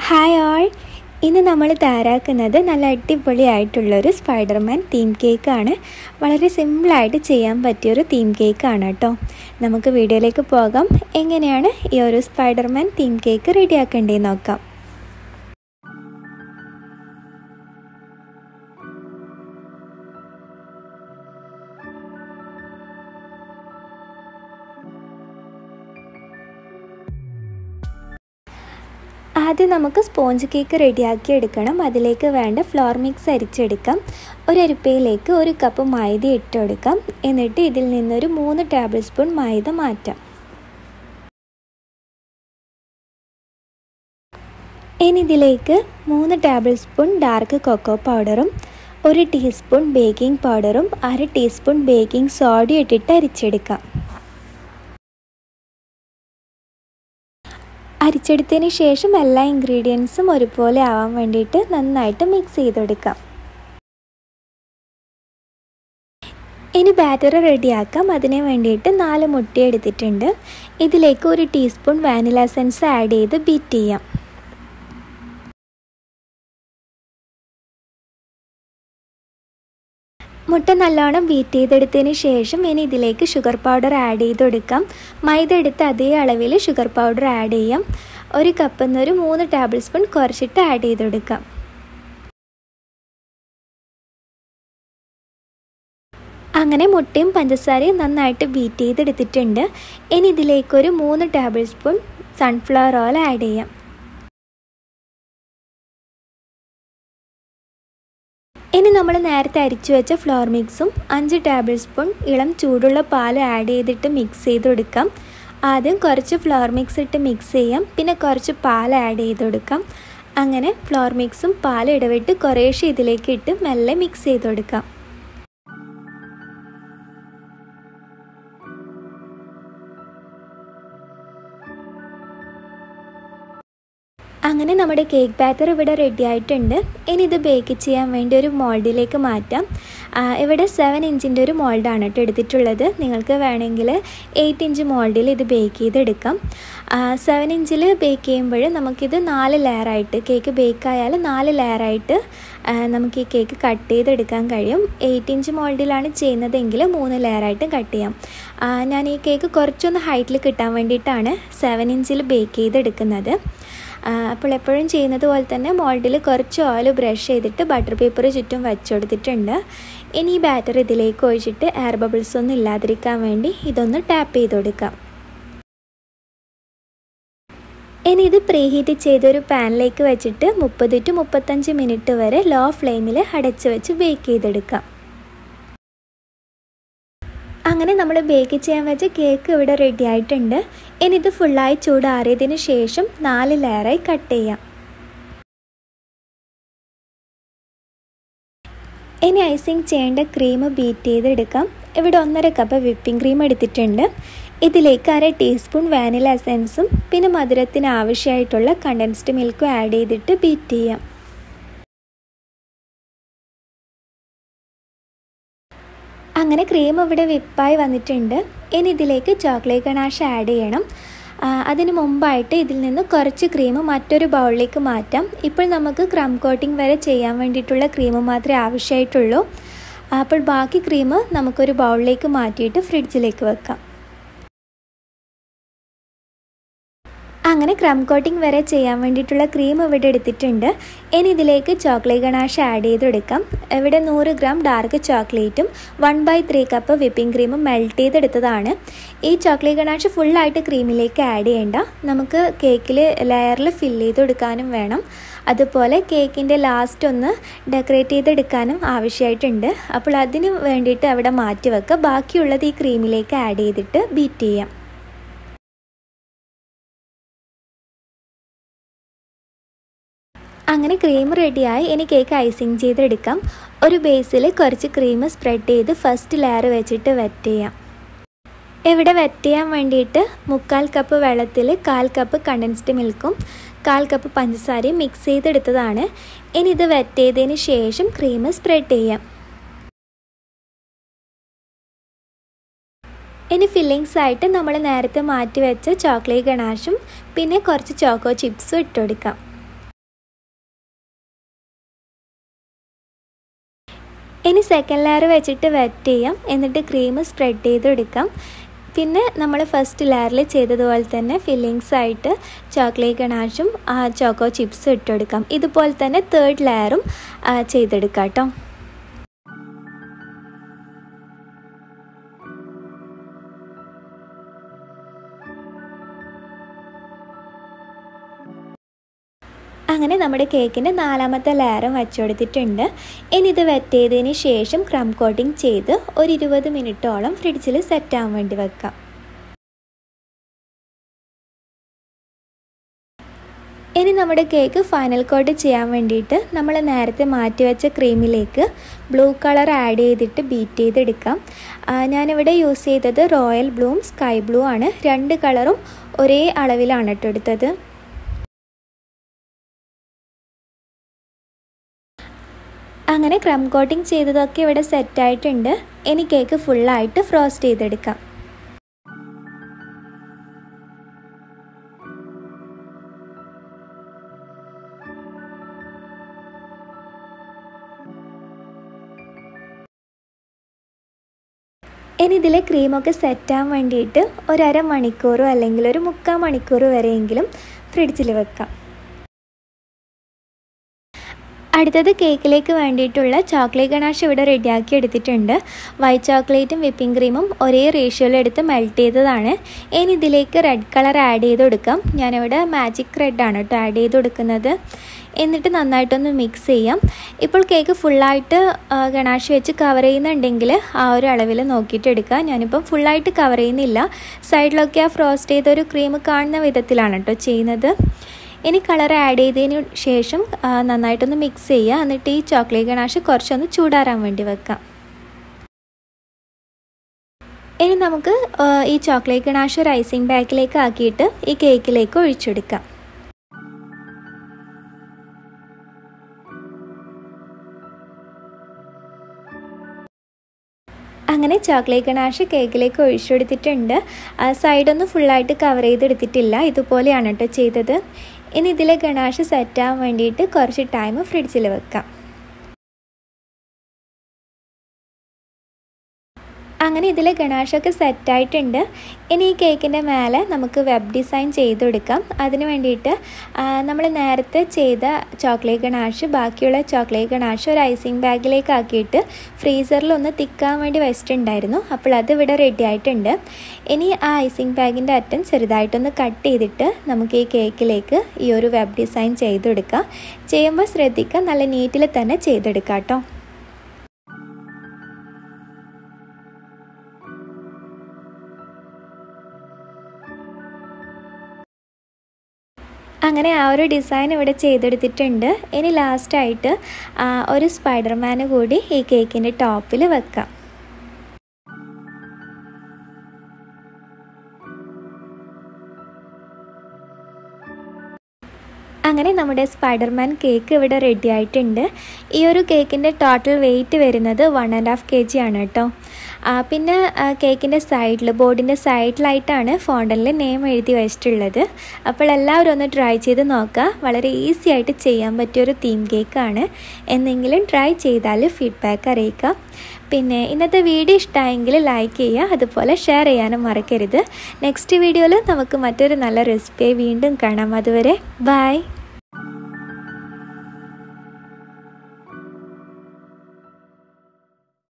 hi all ഇന്ന് നമ്മൾ തയ്യാറാക്കുന്നത് നല്ല അടിപൊളിയായിട്ടുള്ളൊരു സ്പൈഡർമാൻ തീം കേക്കാണ് വളരെ സിമ്പിളായിട്ട് ചെയ്യാൻ പറ്റിയൊരു തീം കേക്കാണ് കേട്ടോ നമുക്ക് വീഡിയോയിലേക്ക് പോകാം എങ്ങനെയാണ് ഈ ഒരു സ്പൈഡർമാൻ തീം കേക്ക് റെഡിയാക്കേണ്ടതെന്ന് നോക്കാം ആദ്യം നമുക്ക് സ്പോഞ്ച് കേക്ക് റെഡിയാക്കി എടുക്കണം അതിലേക്ക് വേണ്ട ഫ്ലോർ മിക്സ് അരിച്ചെടുക്കാം ഒരു അരിപ്പയിലേക്ക് ഒരു കപ്പ് മൈദ ഇട്ട് കൊടുക്കാം എന്നിട്ട് ഇതിൽ നിന്നൊരു മൂന്ന് ടേബിൾ സ്പൂൺ മൈദ മാറ്റാം ഇനി ഇതിലേക്ക് മൂന്ന് ടേബിൾ സ്പൂൺ ഡാർക്ക് കൊക്കോ പൗഡറും ഒരു ടീസ്പൂൺ ബേക്കിംഗ് പൗഡറും അര ടീസ്പൂൺ ബേക്കിംഗ് സോഡയും ഇട്ടിട്ട് അരിച്ചെടുക്കാം അരിച്ചെടുത്തതിന് ശേഷം എല്ലാ ഇൻഗ്രീഡിയൻസും ഒരുപോലെ ആവാൻ വേണ്ടിയിട്ട് നന്നായിട്ട് മിക്സ് ചെയ്തെടുക്കാം ഇനി ബാറ്റർ റെഡിയാക്കാം അതിന് വേണ്ടിയിട്ട് നാല് മുട്ട എടുത്തിട്ടുണ്ട് ഇതിലേക്ക് ഒരു ടീസ്പൂൺ വാനില എസൻസ് ആഡ് ചെയ്ത് ബീറ്റ് ചെയ്യാം മുട്ട നല്ലോണം ബീറ്റ് ചെയ്തെടുത്തതിന് ശേഷം ഇനി ഇതിലേക്ക് ഷുഗർ പൗഡർ ആഡ് ചെയ്ത് കൊടുക്കാം മൈദ എടുത്ത് അതേ അളവിൽ ഷുഗർ പൗഡർ ആഡ് ചെയ്യാം ഒരു കപ്പിൽ നിന്ന് ഒരു മൂന്ന് ടേബിൾ സ്പൂൺ കുറച്ചിട്ട് ആഡ് ചെയ്ത് കൊടുക്കാം അങ്ങനെ മുട്ടയും പഞ്ചസാരയും നന്നായിട്ട് ബീറ്റ് ചെയ്തെടുത്തിട്ടുണ്ട് ഇനി ഇതിലേക്കൊരു മൂന്ന് tablespoon sunflower oil add ചെയ്യാം ഇനി നമ്മൾ നേരത്തെ അരിച്ചു വെച്ച ഫ്ലോർ മിക്സും അഞ്ച് ടേബിൾ സ്പൂൺ ഇളം ചൂടുള്ള പാൽ ആഡ് ചെയ്തിട്ട് മിക്സ് ചെയ്ത് കൊടുക്കാം ആദ്യം കുറച്ച് ഫ്ലോർ മിക്സ് ഇട്ട് മിക്സ് ചെയ്യാം പിന്നെ കുറച്ച് പാൽ ആഡ് ചെയ്ത് കൊടുക്കാം അങ്ങനെ ഫ്ലോർ മിക്സും പാൽ ഇടവിട്ട് കുറേശ്ശെ ഇതിലേക്ക് ഇട്ട് മെല്ലെ മിക്സ് ചെയ്ത് കൊടുക്കാം അങ്ങനെ നമ്മുടെ കേക്ക് ബാറ്റർ ഇവിടെ റെഡി ആയിട്ടുണ്ട് ഇനി ഇത് ബേക്ക് ചെയ്യാൻ വേണ്ടി ഒരു മോൾഡിലേക്ക് മാറ്റാം ഇവിടെ സെവൻ ഇഞ്ചിൻ്റെ ഒരു മോൾഡാണ് കേട്ടോ എടുത്തിട്ടുള്ളത് നിങ്ങൾക്ക് വേണമെങ്കിൽ എയ്റ്റ് ഇഞ്ച് മോൾഡിൽ ഇത് ബേക്ക് ചെയ്തെടുക്കാം സെവൻ ഇഞ്ചിൽ ബേക്ക് ചെയ്യുമ്പോൾ നമുക്കിത് നാല് ലെയറായിട്ട് കേക്ക് ബേക്കായാൽ നാല് ലെയറായിട്ട് നമുക്ക് ഈ കേക്ക് കട്ട് ചെയ്തെടുക്കാൻ കഴിയും എയ്റ്റ് ഇഞ്ച് മോൾഡിലാണ് ചെയ്യുന്നതെങ്കിൽ മൂന്ന് ലെയറായിട്ട് കട്ട് ചെയ്യാം ഞാൻ ഈ കേക്ക് കുറച്ചൊന്ന് ഹൈറ്റിൽ കിട്ടാൻ വേണ്ടിയിട്ടാണ് സെവൻ ഇഞ്ചിൽ ബേക്ക് ചെയ്തെടുക്കുന്നത് അപ്പോൾ എപ്പോഴും ചെയ്യുന്നത് പോലെ തന്നെ മോൾഡിൽ കുറച്ച് ഓയിൽ ബ്രഷ് ചെയ്തിട്ട് ബട്ടർ പേപ്പർ ചുറ്റും വെച്ചുകൊടുത്തിട്ടുണ്ട് ഇനി ഈ ബാറ്റർ ഇതിലേക്ക് ഒഴിച്ചിട്ട് എയർ ബബിൾസ് ഒന്നും ഇല്ലാതിരിക്കാൻ വേണ്ടി ഇതൊന്ന് ടാപ്പ് ചെയ്ത് കൊടുക്കാം ഇനി ഇത് പ്രീഹീറ്റ് ചെയ്തൊരു പാനിലേക്ക് വെച്ചിട്ട് മുപ്പത് ടു മുപ്പത്തഞ്ച് മിനിറ്റ് വരെ ലോ ഫ്ലെയിമിൽ അടച്ച് വെച്ച് ബേക്ക് ചെയ്തെടുക്കാം അങ്ങനെ നമ്മൾ ബേക്ക് ചെയ്യാൻ വെച്ച കേക്ക് ഇവിടെ റെഡി ആയിട്ടുണ്ട് ഇനി ഇത് ഫുള്ളായി ചൂടാറിയതിന് ശേഷം നാല് ലെയറായി കട്ട് ചെയ്യാം ഇനി ഐസിങ് ചെയ്യേണ്ട ക്രീം ബീറ്റ് ചെയ്തെടുക്കാം ഇവിടെ ഒന്നര കപ്പ് വിപ്പിംഗ് ക്രീം എടുത്തിട്ടുണ്ട് ഇതിലേക്ക് അര ടീസ്പൂൺ വാനില എസൻസും പിന്നെ മധുരത്തിന് ആവശ്യമായിട്ടുള്ള കണ്ടൻസ്ഡ് മിൽക്കും ആഡ് ചെയ്തിട്ട് ബീറ്റ് ചെയ്യാം അങ്ങനെ ക്രീം ഇവിടെ വിപ്പായി വന്നിട്ടുണ്ട് ഇനി ഇതിലേക്ക് ചോക്ലേറ്റ് ഗണാഷ് ആഡ് ചെയ്യണം അതിന് മുമ്പായിട്ട് ഇതിൽ നിന്ന് കുറച്ച് ക്രീം മറ്റൊരു ബൗളിലേക്ക് മാറ്റാം ഇപ്പോൾ നമുക്ക് ക്രം കോട്ടിംഗ് വരെ ചെയ്യാൻ വേണ്ടിയിട്ടുള്ള ക്രീം മാത്രമേ ആവശ്യമായിട്ടുള്ളൂ അപ്പോൾ ബാക്കി ക്രീം നമുക്കൊരു ബൗളിലേക്ക് മാറ്റിയിട്ട് ഫ്രിഡ്ജിലേക്ക് വെക്കാം അങ്ങനെ ക്രം കോട്ടിംഗ് വരെ ചെയ്യാൻ വേണ്ടിയിട്ടുള്ള ക്രീം ഇവിടെ എടുത്തിട്ടുണ്ട് ഇനി ഇതിലേക്ക് ചോക്ലേറ്റ് ഗണാഷ് ആഡ് ചെയ്ത് കൊടുക്കാം ഇവിടെ നൂറ് ഗ്രാം ഡാർക്ക് ചോക്ലേറ്റും one by three cup whipping ക്രീമും മെൽറ്റ് ചെയ്തെടുത്തതാണ് ഈ ചോക്ലേറ്റ് ഗണാഷ് ഫുള്ളായിട്ട് ക്രീമിലേക്ക് ആഡ് ചെയ്യേണ്ട നമുക്ക് കേക്കിൽ ലെയറിൽ ഫില്ല് ചെയ്ത് കൊടുക്കാനും വേണം അതുപോലെ കേക്കിൻ്റെ ലാസ്റ്റ് ഒന്ന് ഡെക്കറേറ്റ് ചെയ്തെടുക്കാനും ആവശ്യമായിട്ടുണ്ട് അപ്പോൾ അതിന് വേണ്ടിയിട്ട് അവിടെ മാറ്റി വെക്കുക ബാക്കിയുള്ളത് ഈ ക്രീമിലേക്ക് ആഡ് ചെയ്തിട്ട് ബീറ്റ് ചെയ്യാം അങ്ങനെ ക്രീം റെഡിയായി ഇനി കേക്ക് ഐസിങ് ചെയ്തെടുക്കാം ഒരു ബേസിൽ കുറച്ച് ക്രീം സ്പ്രെഡ് ചെയ്ത് ഫസ്റ്റ് ലെയർ വെച്ചിട്ട് വെറ്റ് ചെയ്യാം ഇവിടെ വെറ്റ് ചെയ്യാൻ വേണ്ടിയിട്ട് മുക്കാൽ കപ്പ് വെള്ളത്തിൽ കാൽ കപ്പ് കണ്ടൻസ്ഡ് മിൽക്കും കാൽ കപ്പ് പഞ്ചസാരയും മിക്സ് ചെയ്തെടുത്തതാണ് ഇനി ഇത് വെറ്റ് ചെയ്തതിന് ശേഷം ക്രീം സ്പ്രെഡ് ചെയ്യാം ഇനി ഫില്ലിങ്സ് ആയിട്ട് നമ്മൾ നേരത്തെ മാറ്റി വെച്ച ചോക്ലേറ്റ് ഗണാഷും പിന്നെ കുറച്ച് ചോക്കോ ചിപ്സും ഇട്ടുകൊടുക്കാം ഇനി സെക്കൻഡ് ലെയർ വെച്ചിട്ട് വെറ്റ് ചെയ്യാം എന്നിട്ട് ക്രീം സ്പ്രെഡ് ചെയ്തെടുക്കാം പിന്നെ നമ്മൾ ഫസ്റ്റ് ലെയറിൽ ചെയ്തതുപോലെ തന്നെ ഫില്ലിങ്സ് ആയിട്ട് ചോക്ലേറ്റ് ഗണാഷും ചോക്കോ ചിപ്സും ഇട്ടെടുക്കാം ഇതുപോലെ തന്നെ തേർഡ് ലെയറും ചെയ്തെടുക്കാം കേട്ടോ അങ്ങനെ നമ്മുടെ കേക്കിൻ്റെ നാലാമത്തെ ലെയറും വച്ചുകൊടുത്തിട്ടുണ്ട് ഇനി ഇത് വെറ്റ് ചെയ്തതിന് ശേഷം ക്രം കോട്ടിംഗ് ചെയ്ത് ഒരു ഇരുപത് മിനിറ്റോളം ഫ്രിഡ്ജിൽ സെറ്റ് ആവാൻ വേണ്ടി വെക്കാം ഇനി നമ്മുടെ കേക്ക് ഫൈനൽ കോട്ട് ചെയ്യാൻ വേണ്ടിയിട്ട് നമ്മൾ നേരത്തെ മാറ്റി വെച്ച ക്രീമിലേക്ക് ബ്ലൂ കളർ ആഡ് ചെയ്തിട്ട് ബീറ്റ് ചെയ്തെടുക്കാം ഞാനിവിടെ യൂസ് ചെയ്തത് റോയൽ ബ്ലൂം സ്കൈ ബ്ലൂ ആണ് രണ്ട് കളറും ഒരേ അളവിലാണ് കേട്ടോ എടുത്തത് അങ്ങനെ ക്രം കോട്ടിംഗ് ചെയ്തതൊക്കെ ഇവിടെ സെറ്റായിട്ടുണ്ട് ഇനി കേക്ക് ഫുള്ളായിട്ട് ഫ്രോസ്റ്റ് ചെയ്തെടുക്കാം ഇനി ഇതിലെ ക്രീമൊക്കെ സെറ്റാൻ വേണ്ടിയിട്ട് ഒരര മണിക്കൂറോ അല്ലെങ്കിൽ ഒരു മുക്കാൽ മണിക്കൂർ വരെയെങ്കിലും ഫ്രിഡ്ജിൽ വെക്കാം അടുത്തത് കേക്കിലേക്ക് വേണ്ടിയിട്ടുള്ള ചോക്ലേറ്റ് ഗണാഷ് ഇവിടെ റെഡിയാക്കി എടുത്തിട്ടുണ്ട് വൈറ്റ് ചോക്ലേറ്റും വിപ്പിംഗ് ക്രീമും ഒരേ റേഷ്യോയിൽ എടുത്ത് മെൽറ്റ് ചെയ്തതാണ് ഇനി ഇതിലേക്ക് റെഡ് കളർ ആഡ് ചെയ്ത് കൊടുക്കാം ഞാനിവിടെ മാജിക് റെഡാണ് കേട്ടോ ആഡ് ചെയ്ത് കൊടുക്കുന്നത് എന്നിട്ട് നന്നായിട്ടൊന്ന് മിക്സ് ചെയ്യാം ഇപ്പോൾ കേക്ക് ഫുള്ളായിട്ട് ഗണാഷ് വെച്ച് കവർ ചെയ്യുന്നുണ്ടെങ്കിൽ ആ ഒരു അളവിൽ നോക്കിയിട്ട് എടുക്കുക ഞാനിപ്പം ഫുള്ളായിട്ട് കവർ ചെയ്യുന്നില്ല സൈഡിലൊക്കെ ആ ഫ്രോസ്റ്റ് ചെയ്തൊരു ക്രീം കാണുന്ന വിധത്തിലാണ് കേട്ടോ ചെയ്യുന്നത് ഇനി കളർ ആഡ് ചെയ്തതിന് ശേഷം നന്നായിട്ടൊന്ന് മിക്സ് ചെയ്യുക എന്നിട്ട് ഈ ചോക്ലേറ്റ് ഗണാഷ് കുറച്ചൊന്ന് ചൂടാറാൻ വേണ്ടി വെക്കാം ഇനി നമുക്ക് ഈ ചോക്ലേറ്റ് ഗണാഷ് റൈസിങ് ബാഗിലേക്ക് ആക്കിയിട്ട് ഈ കേക്കിലേക്ക് ഒഴിച്ചെടുക്കാം അങ്ങനെ ചോക്ലേറ്റ് ഗണാഷ് കേക്കിലേക്ക് ഒഴിച്ചെടുത്തിട്ടുണ്ട് ആ സൈഡൊന്നും ഫുള്ളായിട്ട് കവർ ചെയ്തെടുത്തിട്ടില്ല ഇതുപോലെയാണ് കേട്ടോ ചെയ്തത് ഇനി ഇതിലെ ഗണാഷ് സെറ്റാകാൻ വേണ്ടിയിട്ട് കുറച്ച് ടൈം ഫ്രിഡ്ജിൽ വെക്കാം അങ്ങനെ ഇതിൽ ഗണാഷൊക്കെ സെറ്റായിട്ടുണ്ട് ഇനി ഈ കേക്കിൻ്റെ മേലെ നമുക്ക് വെബ് ഡിസൈൻ ചെയ്ത് കൊടുക്കാം അതിന് വേണ്ടിയിട്ട് നമ്മൾ നേരത്തെ ചെയ്ത ചോക്ലേറ്റ് ഗണാഷ് ബാക്കിയുള്ള ചോക്ലേറ്റ് ഗണാഷ് ഒരു ഐസിങ് ബാഗിലേക്ക് ആക്കിയിട്ട് ഫ്രീസറിൽ ഒന്ന് തിക്കാൻ വേണ്ടി വെച്ചിട്ടുണ്ടായിരുന്നു അപ്പോൾ അത് ഇവിടെ റെഡി ആയിട്ടുണ്ട് ഇനി ആ ഐസിങ് ബാഗിൻ്റെ അറ്റം ചെറുതായിട്ടൊന്ന് കട്ട് ചെയ്തിട്ട് നമുക്ക് ഈ കേക്കിലേക്ക് ഈ ഒരു വെബ് ഡിസൈൻ ചെയ്തെടുക്കാം ചെയ്യുമ്പോൾ ശ്രദ്ധിക്കുക നല്ല നീറ്റിൽ തന്നെ ചെയ്തെടുക്കാം കേട്ടോ അങ്ങനെ ആ ഒരു ഡിസൈൻ ഇവിടെ ചെയ്തെടുത്തിട്ടുണ്ട് ഇനി ലാസ്റ്റായിട്ട് ഒരു സ്പൈഡർമാന് കൂടി ഈ കേക്കിൻ്റെ ടോപ്പിൽ വെക്കാം അങ്ങനെ നമ്മുടെ സ്പൈഡർമാൻ കേക്ക് ഇവിടെ റെഡി ആയിട്ടുണ്ട് ഈ ഒരു കേക്കിൻ്റെ ടോട്ടൽ വെയിറ്റ് വരുന്നത് one and half K G ആണ് കേട്ടോ പിന്നെ കേക്കിൻ്റെ സൈഡിൽ ബോർഡിൻ്റെ സൈഡിലായിട്ടാണ് ഫോണ്ടനിൽ നെയിം എഴുതി വെച്ചിട്ടുള്ളത് അപ്പോൾ എല്ലാവരും ഒന്ന് ട്രൈ ചെയ്ത് നോക്കുക വളരെ ഈസി ആയിട്ട് ചെയ്യാൻ പറ്റിയൊരു തീം കേക്കാണ് എന്തെങ്കിലും ട്രൈ ചെയ്താൽ ഫീഡ്ബാക്ക് അറിയിക്കുക പിന്നെ ഇന്നത്തെ വീഡിയോ ഇഷ്ടമായെങ്കിൽ ലൈക്ക് ചെയ്യുക അതുപോലെ ഷെയർ ചെയ്യാനും മറക്കരുത് നെക്സ്റ്റ് വീഡിയോയിൽ നമുക്ക് മറ്റൊരു നല്ല റെസിപ്പിയായി വീണ്ടും കാണാം അതുവരെ ബൈ